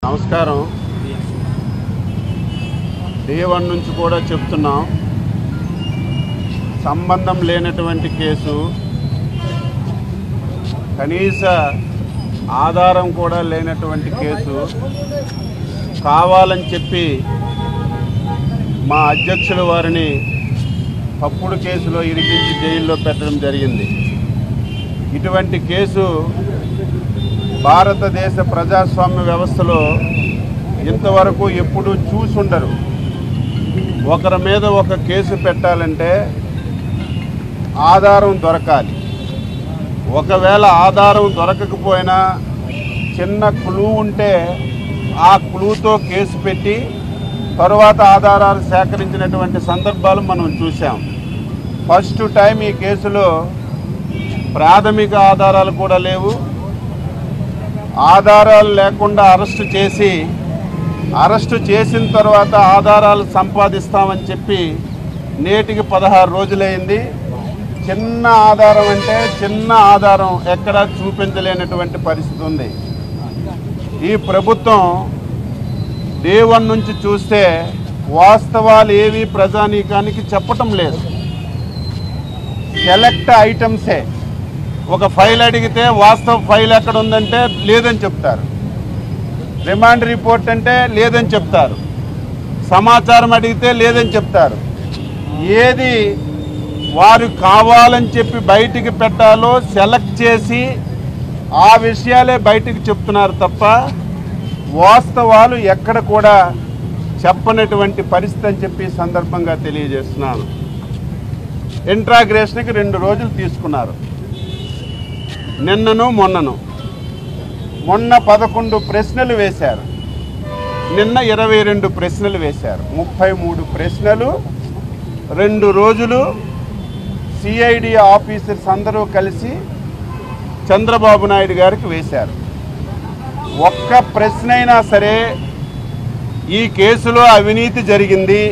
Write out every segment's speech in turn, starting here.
నమస్కారం day one నుంచి కూడా చెప్తున్నాం సంబంధం లేనటువంటి కేసు కనీస ఆధారం కూడా లేనటువంటి కేసు కావాలని చెప్పి మా అధ్యక్షుల వారిని తప్పుడు కేసులో ఇరికించి జైల్లో పెట్టడం జరిగింది ఇటువంటి కేసు భారతదేశ ప్రజాస్వామ్య వ్యవస్థలో ఇంతవరకు ఎప్పుడూ చూసుండరు ఒకరి మీద ఒక కేసు పెట్టాలంటే ఆధారం దొరకాలి ఒకవేళ ఆధారం దొరకకపోయినా చిన్న క్లూ ఉంటే ఆ క్లూతో కేసు పెట్టి తరువాత ఆధారాలు సేకరించినటువంటి సందర్భాలు మనం చూసాం ఫస్ట్ టైం ఈ కేసులో ప్రాథమిక ఆధారాలు కూడా లేవు ఆధారాలు లేకుండా అరెస్టు చేసి అరెస్టు చేసిన తర్వాత ఆధారాలు సంపాదిస్తామని చెప్పి నేటికి పదహారు రోజులైంది చిన్న ఆధారం అంటే చిన్న ఆధారం ఎక్కడా చూపించలేనటువంటి పరిస్థితి ఉంది ఈ ప్రభుత్వం డే వన్ నుంచి చూస్తే వాస్తవాలు ఏవి ప్రజానీకానికి చెప్పటం లేదు సెలెక్ట్ ఐటమ్సే ఒక ఫైల్ అడిగితే వాస్తవ ఫైల్ ఎక్కడ ఉందంటే లేదని చెప్తారు రిమాండ్ రిపోర్ట్ అంటే లేదని చెప్తారు సమాచారం అడిగితే లేదని చెప్తారు ఏది వారు కావాలని చెప్పి బయటికి పెట్టాలో సెలెక్ట్ చేసి ఆ విషయాలే బయటికి చెప్తున్నారు తప్ప వాస్తవాలు ఎక్కడ కూడా చెప్పనటువంటి పరిస్థితి అని చెప్పి ఈ సందర్భంగా తెలియజేస్తున్నాను ఇంట్రాగ్రేషన్కి రెండు రోజులు తీసుకున్నారు నిన్నను మొన్నను మొన్న పదకొండు ప్రశ్నలు వేశారు నిన్న ఇరవై రెండు ప్రశ్నలు వేశారు ముప్పై మూడు ప్రశ్నలు రెండు రోజులు సిఐడి ఆఫీసర్స్ అందరూ కలిసి చంద్రబాబు నాయుడు గారికి వేశారు ఒక్క ప్రశ్న అయినా సరే ఈ కేసులో అవినీతి జరిగింది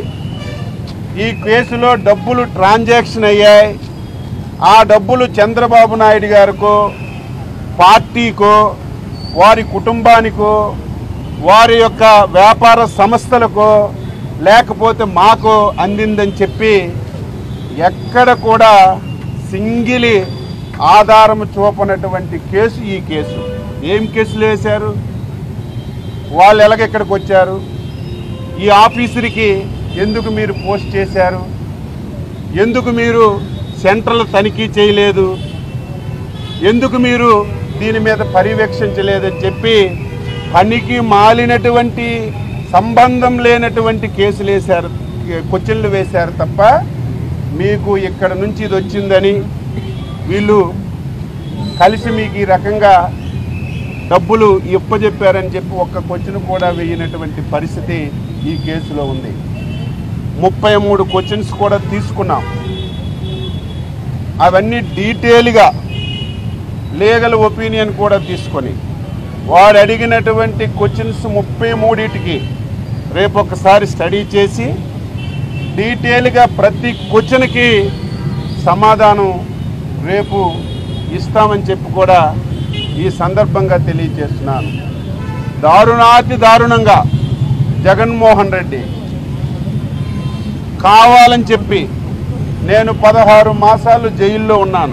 ఈ కేసులో డబ్బులు ట్రాన్సాక్షన్ అయ్యాయి ఆ డబ్బులు చంద్రబాబు నాయుడు గారికో పార్టీకో వారి కుటుంబానికో వారి యొక్క వ్యాపార సంస్థలకో లేకపోతే మాకు అందిందని చెప్పి ఎక్కడ కూడా సింగిలి ఆధారం చూపనటువంటి కేసు ఈ కేసు ఏం కేసులు వేశారు వాళ్ళు ఎలాగ ఇక్కడికి వచ్చారు ఈ ఆఫీసర్కి ఎందుకు మీరు పోస్ట్ చేశారు ఎందుకు మీరు సెంట్రల్ తనిఖీ చేయలేదు ఎందుకు మీరు దీని మీద పర్యవేక్షించలేదని చెప్పి పనికి మాలినటువంటి సంబంధం లేనటువంటి కేసులు వేశారు క్వశ్చన్లు వేశారు తప్ప మీకు ఇక్కడ నుంచి ఇది వచ్చిందని వీళ్ళు కలిసి మీకు ఈ రకంగా డబ్బులు ఇప్పజెప్పారని చెప్పి ఒక్క క్వశ్చన్ కూడా వేయనటువంటి పరిస్థితి ఈ కేసులో ఉంది ముప్పై మూడు క్వశ్చన్స్ కూడా తీసుకున్నాం అవన్నీ డీటెయిల్గా లీగల్ ఒపీనియన్ కూడా తీసుకొని వాడు అడిగినటువంటి క్వశ్చన్స్ ముప్పై మూడింటికి రేపు ఒకసారి స్టడీ చేసి డీటెయిల్గా ప్రతి క్వశ్చన్కి సమాధానం రేపు ఇస్తామని చెప్పి కూడా ఈ సందర్భంగా తెలియజేస్తున్నాను దారుణాతి దారుణంగా జగన్మోహన్ రెడ్డి కావాలని చెప్పి నేను పదహారు మాసాలు జైల్లో ఉన్నాను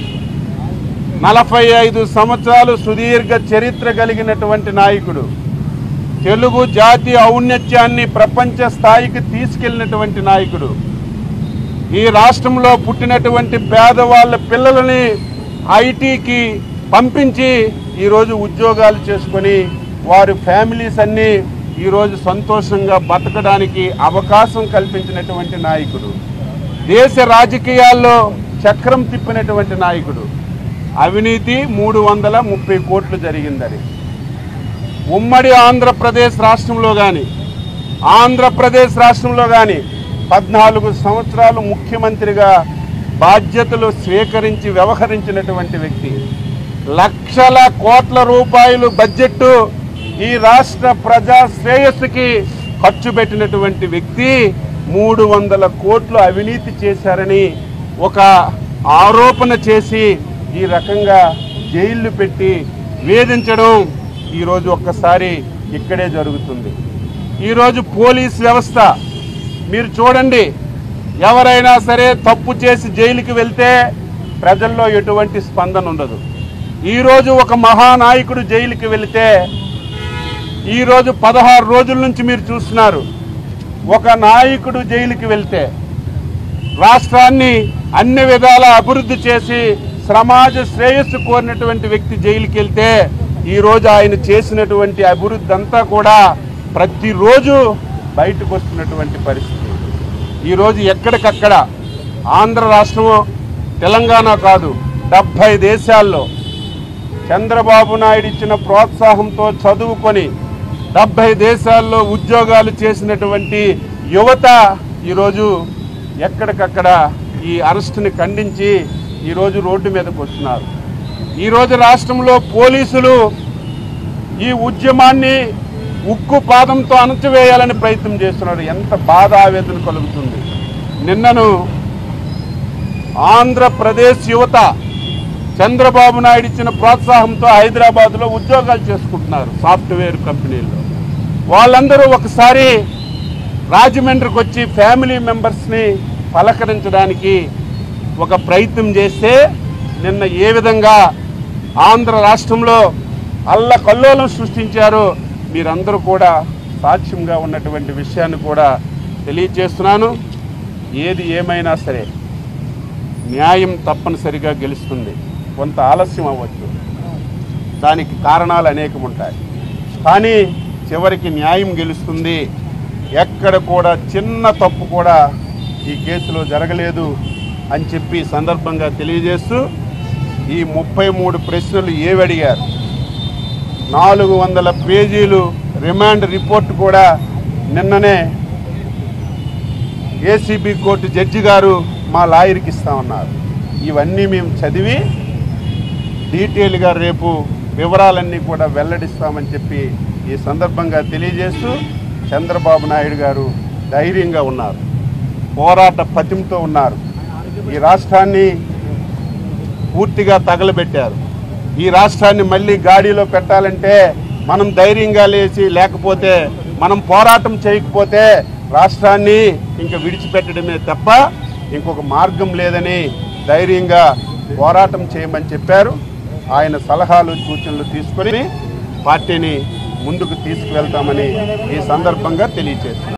నలభై ఐదు సంవత్సరాలు సుదీర్ఘ చరిత్ర కలిగినటువంటి నాయకుడు తెలుగు జాతి ఔన్నత్యాన్ని ప్రపంచ స్థాయికి తీసుకెళ్ళినటువంటి నాయకుడు ఈ రాష్ట్రంలో పుట్టినటువంటి పేదవాళ్ళ పిల్లలని ఐటీకి పంపించి ఈరోజు ఉద్యోగాలు చేసుకొని వారి ఫ్యామిలీస్ అన్నీ ఈరోజు సంతోషంగా బతకడానికి అవకాశం కల్పించినటువంటి నాయకుడు దేశ రాజకీయాల్లో చక్రం తిప్పినటువంటి నాయకుడు అవినీతి మూడు వందల ముప్పై కోట్లు జరిగిందని ఉమ్మడి ఆంధ్రప్రదేశ్ రాష్ట్రంలో కానీ ఆంధ్రప్రదేశ్ రాష్ట్రంలో కానీ పద్నాలుగు సంవత్సరాలు ముఖ్యమంత్రిగా బాధ్యతలు స్వీకరించి వ్యవహరించినటువంటి వ్యక్తి లక్షల కోట్ల రూపాయలు బడ్జెట్ ఈ రాష్ట్ర ప్రజా శ్రేయస్సుకి ఖర్చు పెట్టినటువంటి వ్యక్తి మూడు వందల కోట్లు అవినీతి చేశారని ఒక ఆరోపణ చేసి ఈ రకంగా జైళ్ళు పెట్టి వేధించడం ఈరోజు ఒక్కసారి ఇక్కడే జరుగుతుంది ఈరోజు పోలీస్ వ్యవస్థ మీరు చూడండి ఎవరైనా సరే తప్పు చేసి జైలుకి వెళ్తే ప్రజల్లో ఎటువంటి స్పందన ఉండదు ఈరోజు ఒక మహానాయకుడు జైలుకి వెళితే ఈరోజు పదహారు రోజుల నుంచి మీరు చూస్తున్నారు ఒక నాయకుడు జైలుకి వెళ్తే రాష్ట్రాన్ని అన్ని విధాల అభివృద్ధి చేసి సమాజ శ్రేయస్సు కోరినటువంటి వ్యక్తి జైలుకి వెళ్తే ఈరోజు ఆయన చేసినటువంటి అభివృద్ధి అంతా కూడా ప్రతిరోజు బయటకు వస్తున్నటువంటి పరిస్థితి ఈరోజు ఎక్కడికక్కడ ఆంధ్ర రాష్ట్రం తెలంగాణ కాదు డెబ్భై దేశాల్లో చంద్రబాబు నాయుడు ఇచ్చిన ప్రోత్సాహంతో చదువుకొని డెబ్బై దేశాల్లో ఉద్యోగాలు చేసినటువంటి యువత ఈరోజు ఎక్కడికక్కడ ఈ అరెస్టుని ఖండించి ఈరోజు రోడ్డు మీదకి వస్తున్నారు ఈరోజు రాష్ట్రంలో పోలీసులు ఈ ఉద్యమాన్ని ఉక్కు పాదంతో అణచివేయాలని ప్రయత్నం చేస్తున్నారు ఎంత బాధ ఆవేదన కలుగుతుంది నిన్నను ఆంధ్రప్రదేశ్ యువత చంద్రబాబు నాయుడు ఇచ్చిన ప్రోత్సాహంతో హైదరాబాద్లో ఉద్యోగాలు చేసుకుంటున్నారు సాఫ్ట్వేర్ కంపెనీల్లో వాళ్ళందరూ ఒకసారి రాజమండ్రికి వచ్చి ఫ్యామిలీ మెంబర్స్ని పలకరించడానికి ఒక ప్రయత్నం చేస్తే నిన్న ఏ విధంగా ఆంధ్ర రాష్ట్రంలో అల్లకల్లోలం సృష్టించారో మీరందరూ కూడా సాక్ష్యంగా ఉన్నటువంటి విషయాన్ని కూడా తెలియజేస్తున్నాను ఏది ఏమైనా సరే న్యాయం తప్పనిసరిగా గెలుస్తుంది కొంత ఆలస్యం అవ్వచ్చు దానికి కారణాలు అనేకం ఉంటాయి కానీ చివరికి న్యాయం గెలుస్తుంది ఎక్కడ కూడా చిన్న తప్పు కూడా ఈ కేసులో జరగలేదు అని చెప్పి ఈ సందర్భంగా తెలియజేస్తూ ఈ ముప్పై మూడు ప్రశ్నలు ఏవి అడిగారు నాలుగు వందల పేజీలు రిమాండ్ రిపోర్ట్ కూడా నిన్ననే ఏసీబీ కోర్టు జడ్జి గారు మా లాయర్కి ఇస్తామన్నారు ఇవన్నీ మేము చదివి డీటెయిల్గా రేపు వివరాలన్నీ కూడా వెల్లడిస్తామని చెప్పి ఈ సందర్భంగా తెలియజేస్తూ చంద్రబాబు నాయుడు గారు ధైర్యంగా ఉన్నారు పోరాట పతిమతో ఉన్నారు ఈ రాష్ట్రాన్ని పూర్తిగా తగలబెట్టారు ఈ రాష్ట్రాన్ని మళ్ళీ గాడిలో పెట్టాలంటే మనం ధైర్యంగా లేచి లేకపోతే మనం పోరాటం చేయకపోతే రాష్ట్రాన్ని ఇంకా విడిచిపెట్టడమే తప్ప ఇంకొక మార్గం లేదని ధైర్యంగా పోరాటం చేయమని చెప్పారు ఆయన సలహాలు సూచనలు తీసుకొని పార్టీని ముందుకు తీసుకువెళ్తామని ఈ సందర్భంగా తెలియజేస్తున్నారు